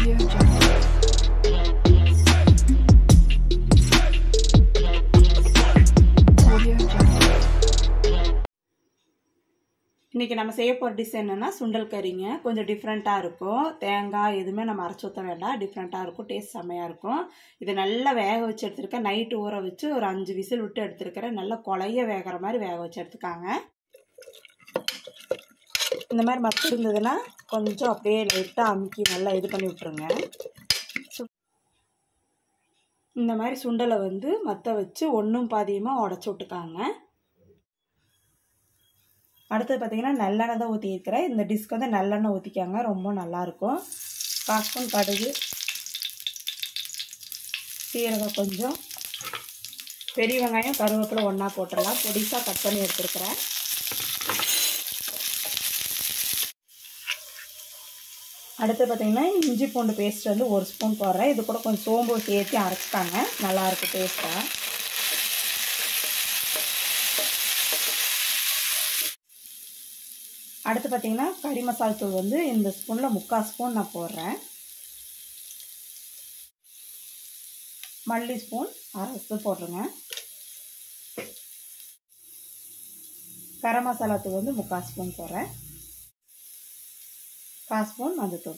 Audio Jungle. Audio Jungle. இன்றைக்கி நம்ம செய்ய போகிற டிஷ் என்னென்னா சுண்டல் கறிங்க கொஞ்சம் டிஃப்ரெண்ட்டாக இருக்கும் தேங்காய் எதுவுமே நம்ம அரைச்சி ஊற்ற வேண்டாம் டிஃப்ரெண்ட்டாக இருக்கும் டேஸ்ட் செம்மையாக இருக்கும் இது நல்லா வேக வச்சு எடுத்துருக்கேன் நைட்டு ஊற வச்சு ஒரு அஞ்சு விசில் விட்டு எடுத்துருக்கிறேன் நல்லா கொலைய வேகிற மாதிரி வேக வச்சு எடுத்துக்காங்க இந்த மாதிரி மத்து இருந்ததுன்னா கொஞ்சம் அப்படியே லைட்டாக அமுக்கி நல்லா இது பண்ணி விட்ருங்க சு- இந்த மாதிரி சுண்டலை வந்து மற்ற வச்சு ஒன்றும் பாதியமாக உடச்சி விட்டுக்காங்க அடுத்தது பார்த்தீங்கன்னா நல்லெண்ணெய் தான் ஊற்றிக்கிறேன் இந்த டிஷ்க்கு வந்து நல்லெண்ணெய் ஊற்றிக்காங்க ரொம்ப நல்லாயிருக்கும் கால் ஸ்பூன் கடுகு சீரகம் கொஞ்சம் பெரிய வெங்காயம் கருவேப்பிலை ஒன்றா போட்டுடலாம் பொடிசாக கட் பண்ணி எடுத்துருக்கிறேன் அடுத்து பார்த்தீங்கன்னா இஞ்சி பூண்டு பேஸ்ட் வந்து ஒரு ஸ்பூன் போடுறேன் இது கூட கொஞ்சம் சோம்பு சேர்த்து அரைச்சிட்டாங்க நல்லாயிருக்கும் டேஸ்ட்டாக அடுத்து பார்த்தீங்கன்னா கறி மசால் தூள் வந்து இந்த ஸ்பூனில் முக்கால் ஸ்பூன் நான் போடுறேன் மல்லி ஸ்பூன் அரை ஸ்பூன் போடுறேங்க கரம் மசாலா தூள் வந்து முக்கால் ஸ்பூன் போடுறேன் கால் ஸ்பூன் மஞ்சத்தூள்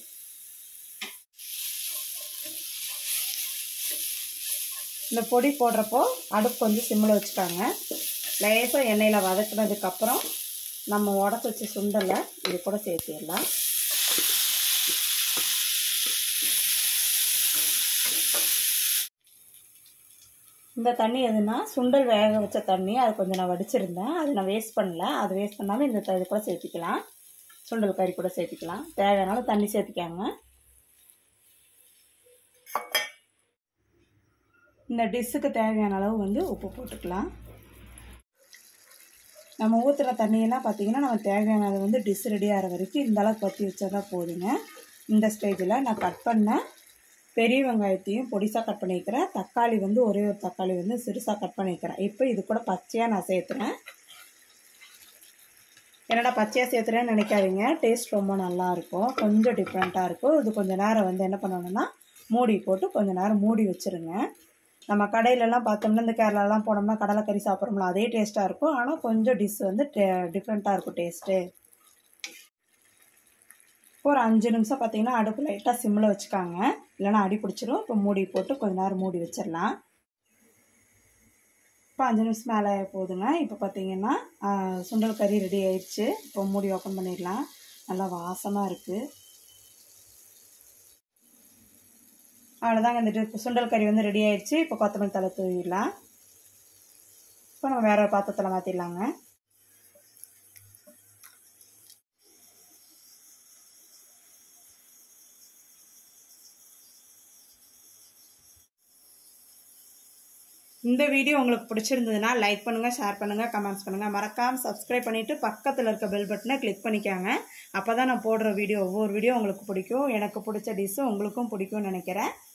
இந்த பொடி போடுறப்போ அடுப்பு கொஞ்சம் சிம்மில் வச்சுக்காங்க லேசாக எண்ணெயில் வதக்குனதுக்கப்புறம் நம்ம உடச்சி வச்ச சுண்டலை இது கூட சேர்த்திடலாம் இந்த தண்ணி எதுனா சுண்டல் வேக வச்ச தண்ணி அது கொஞ்சம் நான் வடிச்சிருந்தேன் அது நான் வேஸ்ட் பண்ணல அது வேஸ்ட் பண்ணாமல் இந்த த- இது கூட சேர்த்திக்கலாம் சுண்டல் கறி கூட சேர்த்திக்கலாம் தேவையான தண்ணி சேர்த்திக்காங்க இந்த டிஷ்ஷுக்கு தேவையான அளவு வந்து உப்பு போட்டுக்கலாம் நம்ம ஊற்றுற தண்ணியெல்லாம் பார்த்தீங்கன்னா நம்ம தேவையான அது வந்து டிஷ் ரெடி ஆகிற வரைக்கும் இந்த அளவுக்கு பற்றி வச்சா தான் போதுங்க இந்த ஸ்டேஜில் நான் கட் பண்ண பெரிய வெங்காயத்தையும் பொடிசாக கட் பண்ணிக்கிறேன் தக்காளி வந்து ஒரே ஒரு தக்காளி வந்து சிறுசாக கட் பண்ணிக்கிறேன் இப்போ இது கூட பச்சையாக நான் சேர்த்துறேன் என்னடா பச்சையாக சேர்த்துறேன்னு நினைக்காதீங்க டேஸ்ட் ரொம்ப நல்லா இருக்கும் கொஞ்சம் டிஃப்ரெண்ட்டாக இருக்கும் இது கொஞ்சம் நேரம் வந்து என்ன பண்ணணும்னா மூடி போட்டு கொஞ்சம் நேரம் மூடி வச்சுருங்க நம்ம கடையிலலாம் பார்த்தோம்னா இந்த கேரளாலாம் போனோம்னா கடலைக்கறி சாப்பிட்றோம்ல அதே டேஸ்ட்டாக இருக்கும் ஆனால் கொஞ்சம் டிஷ் வந்து டிஃப்ரெண்ட்டாக இருக்கும் டேஸ்ட்டு ஒரு அஞ்சு நிமிஷம் பார்த்தீங்கன்னா அடுப்பு லைட்டாக சிம்மில் வச்சுக்காங்க இல்லைன்னா அடி பிடிச்சிரும் இப்போ மூடி போட்டு கொஞ்ச நேரம் மூடி வச்சிடலாம் இப்போ அஞ்சு நிமிஷம் மேலே போகுதுங்க இப்போ பார்த்தீங்கன்னா ஆஹ், சுண்டல் கறி ரெடி ஆயிடுச்சு இப்போ மூடி ஓப்பன் பண்ணிடலாம் நல்லா வாசமாக இருக்குது அவ்வளோதாங்க இந்த டி- சுண்டல் கறி வந்து ரெடி ஆயிடுச்சு இப்போ கொத்தமல்லி தலை தூவிடலாம் இப்போ நம்ம வேற ஒரு பாத்திரத்தில் மாற்றிடலாங்க இந்த வீடியோ உங்களுக்கு பிடிச்சிருந்ததுன்னா லைக் பண்ணுங்கள் ஷேர் பண்ணுங்கள் கமெண்ட்ஸ் பண்ணுங்கள் மறக்காமல் சப்ஸ்கிரைப் பண்ணிவிட்டு பக்கத்தில் இருக்க பெல் பட்டனை கிளிக் பண்ணிக்கோங்க அப்போ தான் நான் போடுற வீடியோ ஒவ்வொரு வீடியோ உங்களுக்கு பிடிக்கும் எனக்கு பிடிச்ச டிஷ்ஷும் உங்களுக்கும் பிடிக்கும்னு நினைக்கிறேன்